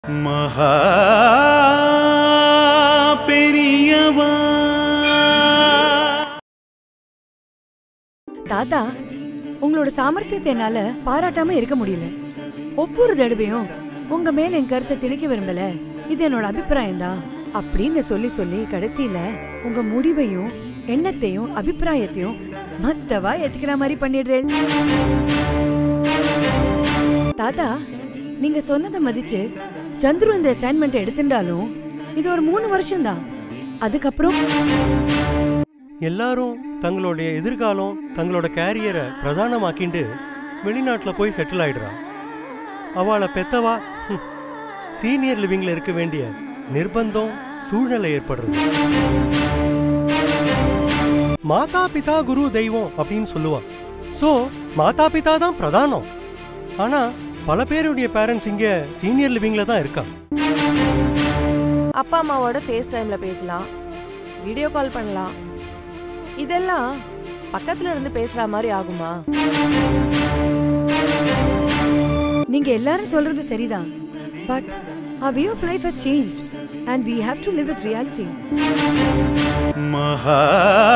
மகா பெரியவா தாத்தா உங்களோட சாமர்த்தியத்தை என்னால பாராட்டாம இருக்க முடியல ஒவ்வொரு தடவையும் உங்க மேல என் கருத்தை திணிக்க விரும்பல இது என்னோட அபிப்பிராயம் தான் அப்படின்னு சொல்லி சொல்லி கடைசியில உங்க முடிவையும் எண்ணத்தையும் அபிப்பிராயத்தையும் மத்தவா ஏத்துக்கிற மாதிரி பண்ணிடுறேன் தாத்தா நீங்க சொன்னதை மதிச்சு சந்துரு இந்த அசைன்மெண்ட் எடுத்துட்டாலும் இது ஒரு மூணு வருஷம் தான் அதுக்கப்புறம் எல்லாரும் தங்களுடைய எதிர்காலம் தங்களோட கேரியரை பிரதானமாக்கிண்டு வெளிநாட்டில் போய் செட்டில் ஆயிடுறா அவளை பெத்தவா ஹம், சீனியர் லிவிங்ல இருக்க வேண்டிய நிர்பந்தம் சூழ்நிலை ஏற்படுறது மாதா பிதா குரு தெய்வம் அப்படின்னு சொல்லுவா ஸோ மாதா பிதா தான் பிரதானம் ஆனா பல பேருடைய பேரண்ட்ஸ் இங்க சீனியர் லிவிங்ல தான் இருக்கா அப்பா அம்மாவோட ஃபேஸ் டைம்ல பேசலாம் வீடியோ கால் பண்ணலாம் இதெல்லாம் பக்கத்துல இருந்து பேசுற மாதிரி ஆகுமா நீங்க எல்லாரும் சொல்றது சரிதான் but our way of life has changed and we have to live with reality மகா